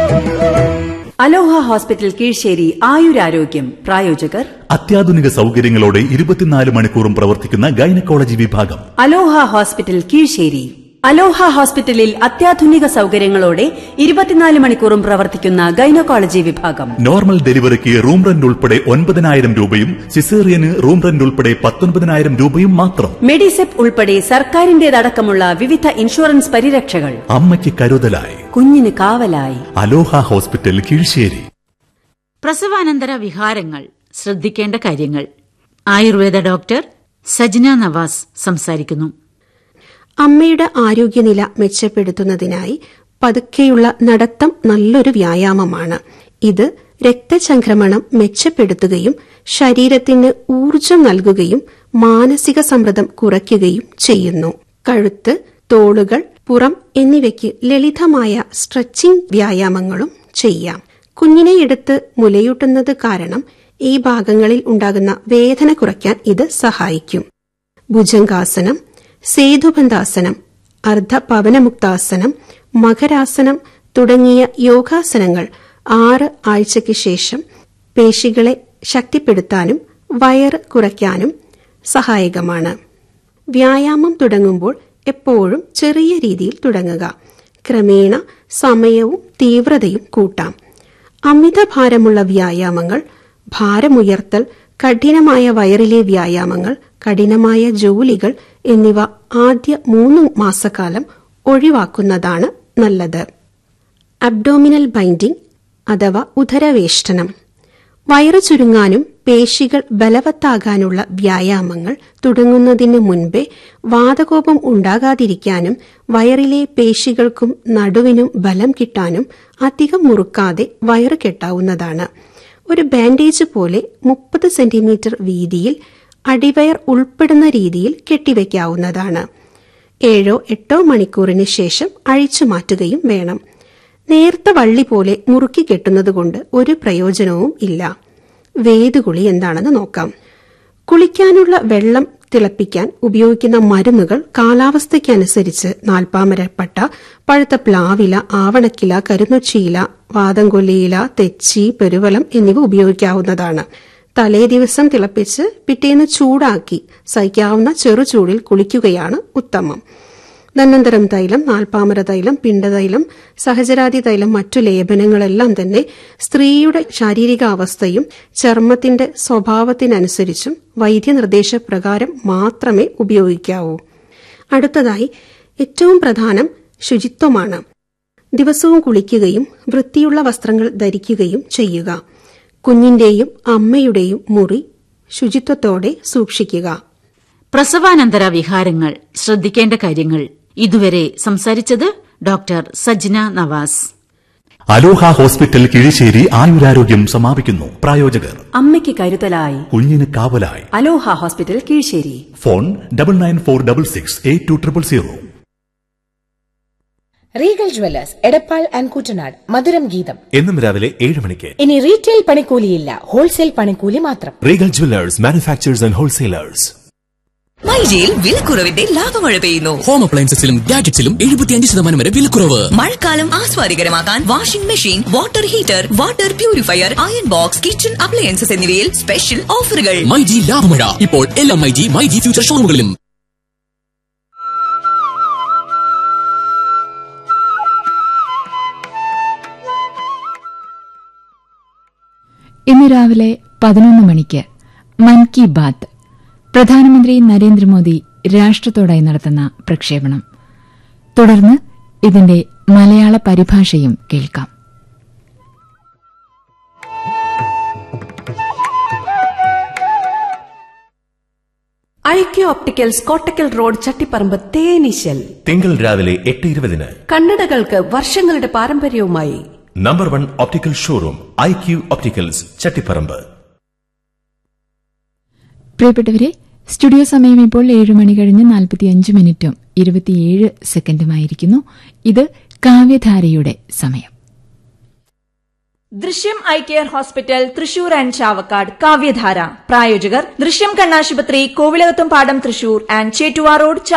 അലോഹ hospital Kizhisseri ആയുരാരോഗ്യം പ്രായോജകർ അത്യാധുനിക സൗകര്യങ്ങളോടെ ഇരുപത്തിനാല് മണിക്കൂറും പ്രവർത്തിക്കുന്ന ഗൈനക്കോളജി വിഭാഗം അലോഹ ഹോസ്പിറ്റൽ കീഴ്ശേരി അലോഹ ഹോസ്പിറ്റലിൽ അത്യാധുനിക സൗകര്യങ്ങളോടെ ഇരുപത്തിനാല് മണിക്കൂറും പ്രവർത്തിക്കുന്ന ഗൈനക്കോളജി വിഭാഗം നോർമൽ ഡെലിവറിക്ക് റൂം റെന്റ് ഉൾപ്പെടെ ഒൻപതിനായിരം രൂപയും സിസേറിയന് റൂം റെന്റ് ഉൾപ്പെടെ പത്തൊൻപതിനായിരം രൂപയും മാത്രം മെഡിസെപ്പ് ഉൾപ്പെടെ സർക്കാരിന്റേതടക്കമുള്ള വിവിധ ഇൻഷുറൻസ് പരിരക്ഷകൾ അമ്മയ്ക്ക് കരുതലായി കുഞ്ഞിന് കാവലായി അലോഹ ഹോസ്പിറ്റൽ കീഴ്ശേരി പ്രസവാനന്തര വിഹാരങ്ങൾ ശ്രദ്ധിക്കേണ്ട കാര്യങ്ങൾ ആയുർവേദ ഡോക്ടർ സജ്ന നവാസ് സംസാരിക്കുന്നു അമ്മയുടെ ആരോഗ്യനില മെച്ചപ്പെടുത്തുന്നതിനായി പതുക്കെയുള്ള നടത്തം നല്ലൊരു വ്യായാമമാണ് ഇത് രക്തചംക്രമണം മെച്ചപ്പെടുത്തുകയും ശരീരത്തിന് ഊർജം നൽകുകയും മാനസിക സമ്മർദ്ദം കുറയ്ക്കുകയും ചെയ്യുന്നു കഴുത്ത് തോളുകൾ പുറം എന്നിവയ്ക്ക് ലളിതമായ സ്ട്രെച്ചിംഗ് വ്യായാമങ്ങളും ചെയ്യാം കുഞ്ഞിനെ എടുത്ത് മുലയൂട്ടുന്നത് കാരണം ഈ ഭാഗങ്ങളിൽ ഉണ്ടാകുന്ന വേദന കുറയ്ക്കാൻ ഇത് സഹായിക്കും ഭുജംഗാസനം സേതുബന്ധാസനം അർദ്ധപവനമുക്താസനം മകരാസനം തുടങ്ങിയ യോഗാസനങ്ങൾ ആറ് ആഴ്ചയ്ക്ക് ശേഷം പേശികളെ ശക്തിപ്പെടുത്താനും വയറ് കുറയ്ക്കാനും സഹായകമാണ് വ്യായാമം തുടങ്ങുമ്പോൾ എപ്പോഴും ചെറിയ രീതിയിൽ തുടങ്ങുക ക്രമേണ സമയവും തീവ്രതയും കൂട്ടാം അമിതഭാരമുള്ള വ്യായാമങ്ങൾ ഭാരമുയർത്തൽ കഠിനമായ വയറിലെ വ്യായാമങ്ങൾ കഠിനമായ ജോലികൾ എന്നിവ ആദ്യ മൂന്ന് മാസക്കാലം ഒഴിവാക്കുന്നതാണ് നല്ലത് അബ്ഡോമിനൽ ബൈൻഡിംഗ് അഥവാ ഉദരവേഷ്ടനം വയറ് ചുരുങ്ങാനും പേശികൾ ബലവത്താകാനുള്ള വ്യായാമങ്ങൾ തുടങ്ങുന്നതിന് മുൻപേ വാതകോപം ഉണ്ടാകാതിരിക്കാനും വയറിലെ പേശികൾക്കും നടുവിനും ബലം കിട്ടാനും അധികം മുറുക്കാതെ വയറ് കെട്ടാവുന്നതാണ് ഒരു ബാൻഡേജ് പോലെ മുപ്പത് സെന്റിമീറ്റർ വീതിയിൽ അടിവയർ ഉൾപ്പെടുന്ന രീതിയിൽ കെട്ടിവെക്കാവുന്നതാണ് ഏഴോ എട്ടോ മണിക്കൂറിന് ശേഷം അഴിച്ചു മാറ്റുകയും വേണം നേർത്ത വള്ളി പോലെ മുറുക്കി കെട്ടുന്നതുകൊണ്ട് ഒരു പ്രയോജനവും ഇല്ല വേദുകുളി എന്താണെന്ന് നോക്കാം കുളിക്കാനുള്ള വെള്ളം തിളപ്പിക്കാൻ ഉപയോഗിക്കുന്ന മരുന്നുകൾ കാലാവസ്ഥയ്ക്കനുസരിച്ച് നാൽപ്പാമരപ്പട്ട പഴുത്ത പ്ലാവില ആവണക്കില കരുന്നൊച്ചിയില വാദംകൊല്ലിയില തെച്ചി പെരുവലം എന്നിവ ഉപയോഗിക്കാവുന്നതാണ് തലേ ദിവസം തിളപ്പിച്ച് പിറ്റേന്ന് ചൂടാക്കി സഹിക്കാവുന്ന ചെറുചൂടിൽ കുളിക്കുകയാണ് ഉത്തമം ധന്വന്തരം തൈലം നാൽപ്പാമര തൈലം പിണ്ടതൈലം സഹചരാതി തൈലം മറ്റു ലേപനങ്ങളെല്ലാം തന്നെ സ്ത്രീയുടെ ശാരീരികാവസ്ഥയും ചർമ്മത്തിന്റെ സ്വഭാവത്തിനനുസരിച്ചും വൈദ്യനിർദ്ദേശപ്രകാരം മാത്രമേ ഉപയോഗിക്കാവൂ അടുത്തതായി ഏറ്റവും പ്രധാനം ശുചിത്വമാണ് ദിവസവും കുളിക്കുകയും വൃത്തിയുള്ള വസ്ത്രങ്ങൾ ധരിക്കുകയും ചെയ്യുക കുഞ്ഞിന്റെയും അമ്മയുടെയും മുറി ശുചിത്വത്തോടെ സൂക്ഷിക്കുക പ്രസവാനന്തര വിഹാരങ്ങൾ ശ്രദ്ധിക്കേണ്ട കാര്യങ്ങൾ ഇതുവരെ സംസാരിച്ചത് doctor Sajna Navas Aloha hospital Kizhissery ആയുരാരോഗ്യം സമാപിക്കുന്നു പ്രായോജകർ അമ്മയ്ക്ക് കരുതലായി കുഞ്ഞിന് കാവലായി Aloha hospital Kizhissery phone double nine four double six eight two triple zero Regal jewellers Edappal and Kuttanad മധുരം ഗീതം എന്നും രാവിലെ ഏഴ് മണിക്ക് ഇനി റീറ്റെയിൽ പണിക്കൂലിയില്ല ഹോൾസെയിൽ പണിക്കൂലി മാത്രം Regal jewellers manufacturers and wholesalers മൈജിയിൽ വിലക്കുറവിന്റെ ലാഭമഴ പെയ്യുന്നു ഹോം അപ്ലയൻസസിലും ഗാഡ്ജറ്റ്സിലും എഴുപത്തിയഞ്ച് ശതമാനം വരെ വിലക്കുറവ് മഴക്കാലം ആസ്വാദികരമാക്കാൻ washing machine water heater water purifier iron box kitchen appliances എന്നിവയിൽ സ്പെഷ്യൽ ഓഫറുകൾ മൈജി ലാഭമഴ ഇപ്പോൾ എല്ലാ മൈജി മൈജി ഫ്യൂച്ചർ ഷോറൂമുകളിലും ഇന്ന് രാവിലെ പതിനൊന്ന് മണിക്ക് മൻ കി ബാത്ത് പ്രധാനമന്ത്രി നരേന്ദ്രമോദി രാഷ്ട്രത്തോടായി നടത്തുന്ന പ്രക്ഷേപണം തുടർന്ന് ഇതിന്റെ മലയാള പരിഭാഷയും കേൾക്കാം I Q opticals Kottakkal road Chattiparamba തേനീശൽ തിങ്കൾ രാവിലെ എട്ട് ഇരുപതിന് കണ്ണടകൾക്ക് വർഷങ്ങളുടെ പാരമ്പര്യവുമായി number one optical showroom I Q opticals Chattiparamba പ്രിയപ്പെട്ടവരെ സ്റ്റുഡിയോ സമയം ഇപ്പോൾ ഏഴ് മണി കഴിഞ്ഞ് നാൽപ്പത്തിയഞ്ച് മിനിറ്റും ഇരുപത്തിയേഴ് സെക്കൻഡുമായിരിക്കുന്നു ഇത് കാവ്യധാരയുടെ സമയം Drishyam eye care hospital Thrissur and Chavakkad Kavyadhara പ്രായോജകർ ദൃശ്യം കണ്ണാശുപത്രി കോവിലകത്തും പാടം തൃശൂർ ആൻഡ് ചേറ്റുവാ റോഡ്